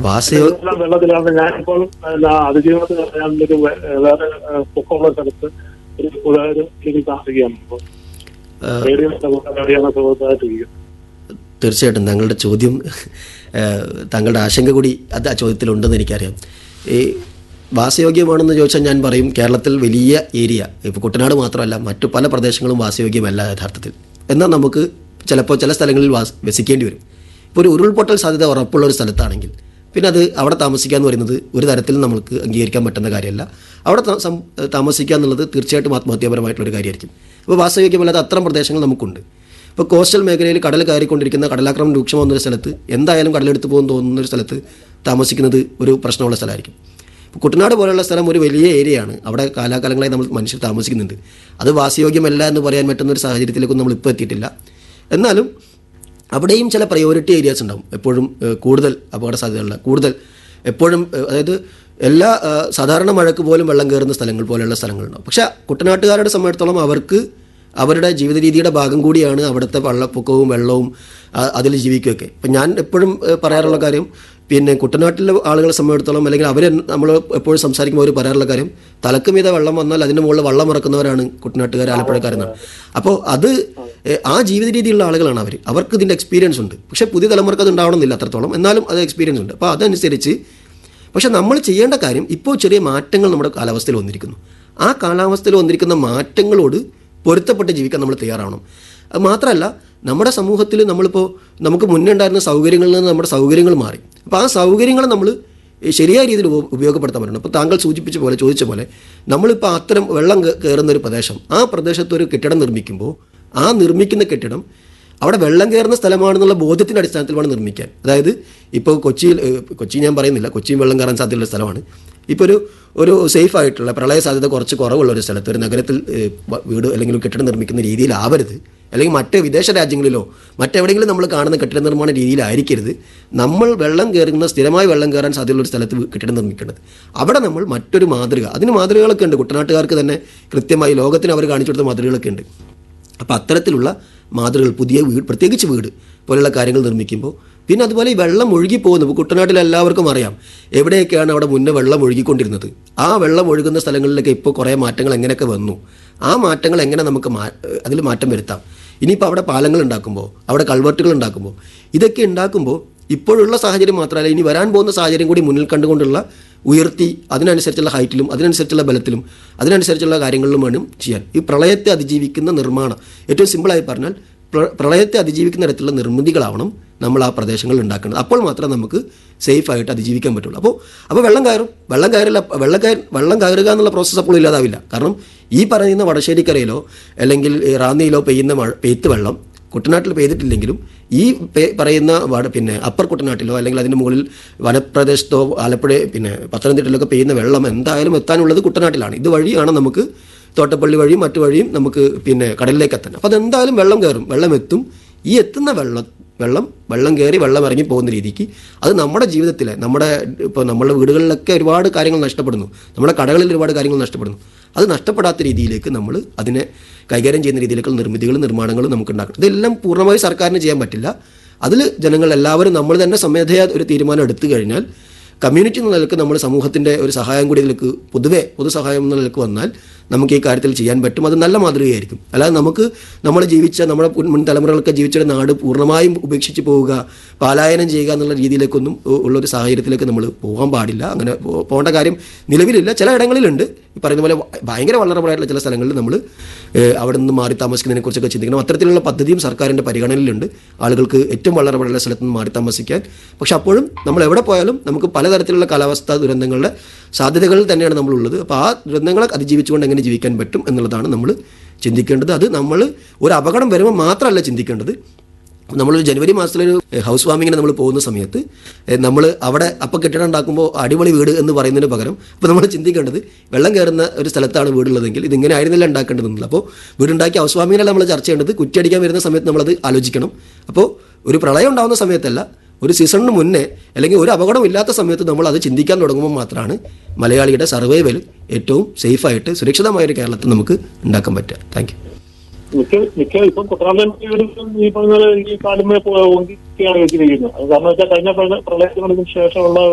വാസയോ എല്ലാം വെള്ളത്തിലാണ് ഞാനിപ്പോൾ എന്നാ, അതിജീവനത്തിന് ഞാനൊരു വേ- വേറെ ഏഹ്, പൊക്കമുള്ള സ്ഥലത്ത് ഒരു ഒരു ഇതിൽ താമസിക്കുകയാണ് ഇപ്പോൾ റേഡിയോ റേഡിയോ സുഹൃത്തായിട്ടിരിക്കും തീർച്ചയായിട്ടും താങ്കളുടെ ചോദ്യം ഏഹ്, താങ്കളുടെ ആശങ്ക കൂടി അത് ആ ചോദ്യത്തിലുണ്ടെന്ന് എനിക്കറിയാം ഈ വാസയോഗ്യമാണെന്ന് ചോദിച്ചാൽ ഞാൻ പറയും കേരളത്തിൽ വലിയ ഏരിയ ഇപ്പോൾ കുട്ടനാട് മാത്രമല്ല മറ്റു പല പ്രദേശങ്ങളും വാസയോഗ്യമല്ല യഥാർത്ഥത്തിൽ എന്നാൽ നമുക്ക് ചിലപ്പോൾ ചില സ്ഥലങ്ങളിൽ വാസ വസിക്കേണ്ടി വരും ഇപ്പോൾ ഒരു ഉരുൾപൊട്ടൽ സാധ്യത ഉറപ്പുള്ള ഒരു സ്ഥലത്താണെങ്കിൽ പിന്നെ അത് അവിടെ താമസിക്കുക എന്ന് പറയുന്നത് ഒരു തരത്തിലും നമുക്ക് അംഗീകരിക്കാൻ പറ്റുന്ന കാര്യമല്ല അവിടെ താ- സം- താമസിക്കുക എന്നുള്ളത് തീർച്ചയായിട്ടും ആത്മഹത്യാപരമായിട്ടുള്ള ഒരു കാര്യമായിരിക്കും അപ്പോൾ വാസയോഗ്യമല്ലാത്ത അത്തരം പ്രദേശങ്ങൾ നമുക്കുണ്ട് ഇപ്പോൾ കോസ്റ്റൽ മേഖലയിൽ കടൽ കയറിക്കൊണ്ടിരിക്കുന്ന കടലാക്രമണം രൂക്ഷമാകുന്ന ഒരു സ്ഥലത്ത് എന്തായാലും കടലെടുത്ത് പോകുന്ന തോന്നുന്ന ഒരു സ്ഥലത്ത് താമസിക്കുന്നത് ഒരു പ്രശ്നമുള്ള സ്ഥലമായിരിക്കും ഇപ്പോൾ കുട്ടനാട് പോലെയുള്ള സ്ഥലം ഒരു വലിയ ഏരിയയാണ് അവിടെ കാലാകാലങ്ങളായി നമ്മൾ മനുഷ്യർ താമസിക്കുന്നുണ്ട് അത് വാസയോഗ്യമല്ല എന്ന് പറയാൻ പറ്റുന്ന ഒരു സാഹചര്യത്തിലേക്കൊന്നും നമ്മൾ ഇപ്പോൾ എത്തിയിട്ടില്ല എന്നാലും അവിടെയും ചില പ്രയോറിറ്റി ഏരിയാസ് ഉണ്ടാവും എപ്പോഴും ഏഹ്, കൂടുതൽ അപകട സാധ്യതയുള്ള കൂടുതൽ എപ്പോഴും ഏഹ്, അതായത് എല്ലാ ഏഹ്, സാധാരണ മഴക്ക് പോലും വെള്ളം കയറുന്ന സ്ഥലങ്ങൾ പോലെയുള്ള സ്ഥലങ്ങളുണ്ടാവും പക്ഷേ കുട്ടനാട്ടുകാരുടെ സംബന്ധിച്ചിടത്തോളം അവർക്ക് അവരുടെ ജീവിത രീതിയുടെ ഭാഗം കൂടിയാണ് അവിടുത്തെ വെള്ളപ്പൊക്കവും വെള്ളവും ആ, അതിൽ ജീവിക്കുകയൊക്കെ ഇപ്പം ഞാൻ എപ്പോഴും ഏഹ്, പറയാറുള്ള കാര്യം പിന്നെ കുട്ടനാട്ടിലെ ആളുകളെ സംബന്ധിച്ചിടത്തോളം അല്ലെങ്കിൽ അവർ നമ്മൾ എപ്പോഴും സംസാരിക്കുമ്പോൾ അവർ പറയാറുള്ള കാര്യം തലക്ക് മീതെ വെള്ളം വന്നാൽ അതിന് മുകളിൽ വെള്ളം ഇറക്കുന്നവരാണ് കുട്ടനാട്ടുകാർ ആലപ്പുഴക്കാരെന്നാണ് അപ്പോൾ അത് ഏഹ്, ആ ജീവിത രീതിയിലുള്ള ആളുകളാണ് അവർ അവർക്ക് ഇതിൻ്റെ എക്സ്പീരിയൻസ് ഉണ്ട് പക്ഷേ പുതിയ തലമുറക്ക് അത് ഉണ്ടാവണമെന്നില്ല അത്രത്തോളം എന്നാലും അത് എക്സ്പീരിയൻസ് ഉണ്ട് അപ്പോൾ അതനുസരിച്ച് പക്ഷെ നമ്മൾ ചെയ്യേണ്ട കാര്യം ഇപ്പോൾ ചെറിയ മാറ്റങ്ങൾ നമ്മുടെ കാലാവസ്ഥയിൽ വന്നിരിക്കുന്നു ആ കാലാവസ്ഥയിൽ വന്നിരിക്കുന്ന മാറ്റങ്ങളോട് പൊരുത്തപ്പെട്ട് ജീവിക്കാൻ നമ്മൾ തയ്യാറാവണം അത് മാത്രമല്ല നമ്മുടെ സമൂഹത്തിൽ നമ്മളിപ്പോൾ നമുക്ക് മുന്നേ ഉണ്ടായിരുന്ന സൗകര്യങ്ങളിൽ നിന്ന് നമ്മുടെ സൗകര്യങ്ങൾ മാറി അപ്പോൾ ആ സൗകര്യങ്ങൾ നമ്മൾ ശരിയായ രീതിയിൽ ഉപ- ഉപയോഗപ്പെടുത്താൻ പറ്റണം ഇപ്പോൾ താങ്കൾ സൂചിപ്പിച്ച പോലെ ചോദിച്ച പോലെ നമ്മളിപ്പോൾ അത്തരം വെള്ളം കേ- കയറുന്ന ഒരു പ്രദേശം ആ പ്രദേശത്ത് ഒരു കെട്ടിടം നിർമ്മിക്കുമ്പോൾ ആ നിർമ്മിക്കുന്ന കെട്ടിടം അവിടെ വെള്ളം കയറുന്ന സ്ഥലമാണെന്നുള്ള ബോധ്യത്തിൻ്റെ അടിസ്ഥാനത്തിൽ വേണം നിർമ്മിക്കാൻ അതായത് ഇപ്പോൾ കൊച്ചിയിൽ ഏഹ്, കൊച്ചി ഞാൻ പറയുന്നില്ല കൊച്ചിയും വെള്ളം കയറാൻ സാധ്യതയുള്ള സ്ഥലമാണ് ഇപ്പോൾ ഒരു ഒരു സേഫ് ആയിട്ടുള്ള പ്രളയ സാധ്യത കുറച്ച് കുറവുള്ള ഒരു സ്ഥലത്ത് ഒരു നഗരത്തിൽ ഏഹ്, വ- വീട് അല്ലെങ്കിൽ ഒരു കെട്ടിടം നിർമ്മിക്കുന്ന രീതിയിലാവരുത് അല്ലെങ്കിൽ മറ്റ് വിദേശ രാജ്യങ്ങളിലോ മറ്റെവിടെയെങ്കിലും നമ്മൾ കാണുന്ന കെട്ടിട നിർമ്മാണ രീതിയിലായിരിക്കരുത് നമ്മൾ വെള്ളം കയറുന്ന സ്ഥിരമായി വെള്ളം കയറാൻ സാധ്യതയുള്ള ഒരു സ്ഥലത്ത് വീ- കെട്ടിടം നിർമ്മിക്കേണ്ടത് അവിടെ നമ്മൾ മറ്റൊരു മാതൃക അതിന് മാതൃകകളൊക്കെ ഉണ്ട് കുട്ടനാട്ടുകാർക്ക് തന്നെ കൃത്യമായി ലോകത്തിന് അവർ കാണിച്ചു കൊടുത്ത മാതൃകകളൊക്കെ ഉണ്ട് അപ്പോൾ അത്തരത്തിലുള്ള മാതൃകകൾ പുതിയ വീട് പ്രത്യേകിച്ച് വീട് പോലെയുള്ള കാര്യങ്ങൾ നിർമ്മിക്കുമ്പോൾ പിന്നെ അതുപോലെ ഈ വെള്ളം ഒഴുകി പോകുന്നു ഇപ്പോൾ കുട്ടനാട്ടിൽ എല്ലാവർക്കും അറിയാം എവിടെയൊക്കെയാണ് അവിടെ മുന്നേ വെള്ളം ഒഴുകിക്കൊണ്ടിരുന്നത് ആ വെള്ളം ഒഴുകുന്ന സ്ഥലങ്ങളിലൊക്കെ ഇപ്പോൾ കുറേ മാറ്റങ്ങൾ എങ്ങനെയൊക്കെ വന്നു ആ മാറ്റങ്ങൾ എങ്ങനെ നമുക്ക് മാ അതിൽ മാറ്റം വരുത്താം ഇനിയിപ്പോൾ അവിടെ പാലങ്ങൾ ഉണ്ടാക്കുമ്പോൾ അവിടെ കൾവർട്ടുകൾ ഉണ്ടാക്കുമ്പോൾ ഇതൊക്കെ ഉണ്ടാക്കുമ്പോൾ ഇപ്പോഴുള്ള സാഹചര്യം മാത്രമല്ല ഇനി വരാൻ പോകുന്ന സാഹചര്യം കൂടി മുന്നിൽ കണ്ടുകൊണ്ടുള്ള ഉയർത്തി അതിനനുസരിച്ചുള്ള ഹൈറ്റിലും അതിനനുസരിച്ചുള്ള ബലത്തിലും അതിനനുസരിച്ചുള്ള കാര്യങ്ങളിലും വേണം ചെയ്യാൻ ഈ പ്രളയത്തെ അതിജീവിക്കുന്ന നിർമ്മാണം ഏറ്റവും സിമ്പിളായി പറഞ്ഞാൽ പ്ര- പ്രളയത്തെ അതിജീവിക്കുന്ന തരത്തിലുള്ള നിർമ്മിതികളാവണം നമ്മൾ ആ പ്രദേശങ്ങളിൽ ഉണ്ടാക്കുന്നത് അപ്പോൾ മാത്രമേ നമുക്ക് സേഫായിട്ട് അതിജീവിക്കാൻ പറ്റുള്ളൂ അപ്പോൾ അപ്പോൾ വെള്ളം കയറും വെള്ളം കയറില്ല വെള്ളം കയറി വെള്ളം കയറുക എന്നുള്ള പ്രോസസ്സ് അപ്പോൾ ഇല്ലാതാവില്ല കാരണം ഈ പറയുന്ന വടശ്ശേരിക്കരയിലോ അല്ലെങ്കിൽ ഈ റാന്നിയിലോ പെയ്യുന്ന മഴ പെയ്ത്ത് വെള്ളം കുട്ടനാട്ടിൽ പെയ്തിട്ടില്ലെങ്കിലും ഈ പേ- പറയുന്ന വട പിന്നെ അപ്പർ കുട്ടനാട്ടിലോ അല്ലെങ്കിൽ അതിന് മുകളിൽ വനപ്രദേശത്തോ ആലപ്പുഴ പിന്നെ പത്തനംതിട്ടയിലൊക്കെ പെയ്യുന്ന വെള്ളം എന്തായാലും എത്താനുള്ളത് കുട്ടനാട്ടിലാണ് ഇത് വഴിയാണ് നമുക്ക് തോട്ടപ്പള്ളി വഴിയും മറ്റു വഴിയും നമുക്ക് പിന്നെ കടലിലേക്ക് എത്താൻ അപ്പോൾ അതെന്തായാലും വെള്ളം കയറും വെള്ളം എത്തും ഈ എത്തുന്ന വെള്ളം വെള്ളം വെള്ളം കയറി വെള്ളം ഇറങ്ങി പോകുന്ന രീതിക്ക് അത് നമ്മുടെ ജീവിതത്തിലെ നമ്മുടെ ഇപ്പോൾ നമ്മുടെ വീടുകളിലൊക്കെ ഒരുപാട് കാര്യങ്ങൾ നഷ്ടപ്പെടുന്നു നമ്മുടെ കടകളിൽ ഒരുപാട് കാര്യങ്ങൾ നഷ്ടപ്പെടുന്നു അത് നഷ്ടപ്പെടാത്ത രീതിയിലേക്ക് നമ്മൾ അതിനെ കൈകാര്യം ചെയ്യുന്ന രീതിയിലേക്കുള്ള നിർമ്മിതികളും നിർമ്മാണങ്ങളും നമുക്ക് ഉണ്ടാക്കണം ഇതെല്ലാം പൂർണ്ണമായി സർക്കാരിന് ചെയ്യാൻ പറ്റില്ല അതിൽ ജനങ്ങൾ എല്ലാവരും നമ്മൾ തന്നെ സ്വമേധയാ ഒരു തീരുമാനം എടുത്തു കഴിഞ്ഞാൽ കമ്മ്യൂണിറ്റി എന്ന നിലക്ക് നമ്മൾ സമൂഹത്തിൻ്റെ ഒരു സഹായം കൂടി ഇതിലേക്ക് പൊതുവെ പൊതുസഹായം എന്ന നിലക്ക് വന്നാൽ നമുക്ക് ഈ കാര്യത്തിൽ ചെയ്യാൻ പറ്റും അത് നല്ല മാതൃകയായിരിക്കും അല്ലാതെ നമുക്ക് നമ്മൾ ജീവിച്ച നമ്മുടെ മുൻ- മുൻ തലമുറകളൊക്കെ ജീവിച്ച നാട് പൂർണ്ണമായും ഉപേക്ഷിച്ച് പോവുക പലായനം ചെയ്യുക എന്നുള്ള രീതിയിലേക്കൊന്നും ഉ- ഉള്ളൊരു സാഹചര്യത്തിലേക്ക് നമ്മൾ പോകാൻ പാടില്ല അങ്ങനെ പോ- പോകേണ്ട കാര്യം നിലവിലില്ല ചില ഇടങ്ങളിലുണ്ട് ഈ പറയുന്ന പോലെ ഭ- ഭയങ്കര വളർന്നപ്പോഴായിട്ടുള്ള ചില സ്ഥലങ്ങളിൽ നമ്മൾ അവിടെ നിന്ന് മാറി താമസിക്കുന്നതിനെ കുറിച്ചൊക്കെ ചിന്തിക്കണം അത്തരത്തിലുള്ള പദ്ധതിയും സർക്കാരിൻ്റെ പരിഗണനയിലുണ്ട് ആളുകൾക്ക് ഏറ്റവും വളർന്നപ്പോഴുള്ള സ്ഥലത്ത് നിന്ന് മാറി താമസിക്കാൻ പക്ഷെ അപ്പോഴും നമ്മൾ എവിടെ പോയാലും നമുക്ക് പലതരത്തിലുള്ള കാലാവസ്ഥാ ദുരന്തങ്ങളുടെ സാധ്യതകളിൽ തന്നെയാണ് നമ്മളുള്ളത് അപ്പോൾ ആ ദുരന്തങ്ങളെ അതിജീവിച്ചുകൊണ്ട് എങ്ങനെ ജീവിക്കാൻ പറ്റും എന്നുള്ളതാണ് നമ്മൾ ചിന്തിക്കേണ്ടത് അത് നമ്മൾ ഒരു അപകടം വരുമ്പോൾ മാത്രമല്ല ചിന്തിക്കേണ്ടത് നമ്മളൊരു ജനുവരി മാസത്തിലൊരു ഹൗസ് വാമിങ്ങിന് നമ്മൾ പോകുന്ന സമയത്ത് നമ്മൾ അവിടെ അപ്പം കെട്ടിടം ഉണ്ടാക്കുമ്പോൾ അടിപൊളി വീട് എന്ന് പറയുന്നതിന് പകരം അപ്പോൾ നമ്മൾ ചിന്തിക്കേണ്ടത് വെള്ളം കയറുന്ന ഒരു സ്ഥലത്താണ് വീടുള്ളതെങ്കിൽ ഇതിങ്ങനെ ആയിരുന്നില്ല ഉണ്ടാക്കേണ്ടതെന്നില്ല അപ്പോൾ വീടുണ്ടാക്കി ഹൗസ് വാമിങ്ങിനല്ല നമ്മൾ ചർച്ച ചെയ്യേണ്ടത് കുറ്റിയടിക്കാൻ വരുന്ന സമയത്ത് നമ്മളത് ആലോചിക്കണം അപ്പോൾ ഒരു പ്രളയം ഉണ്ടാകുന്ന സമയത്തല്ല ഒരു സീസണിന് മുന്നേ അല്ലെങ്കിൽ ഒരു അപകടം ഇല്ലാത്ത സമയത്ത് നമ്മൾ അത് ചിന്തിക്കാൻ തുടങ്ങുമ്പോൾ മാത്രമാണ് മലയാളിയുടെ സർവൈവൽ ഏറ്റവും സേഫായിട്ട് സുരക്ഷിതമായ ഒരു കേരളത്തിൽ നമുക്ക് ഉണ്ടാക്കാൻ പറ്റുക താങ്ക് യു മിക്ക മിക്ക ഇപ്പം കുട്ടനാടൻ വീടുകളും ഈ പറഞ്ഞ പോലെ ഈ കാലുമേ ഒങ്കിയാണ് വെച്ചിരിക്കുന്നത് അത് കാരണം വെച്ചാൽ കഴിഞ്ഞ പ്രള- പ്രളയത്തിന് ശേഷമുള്ള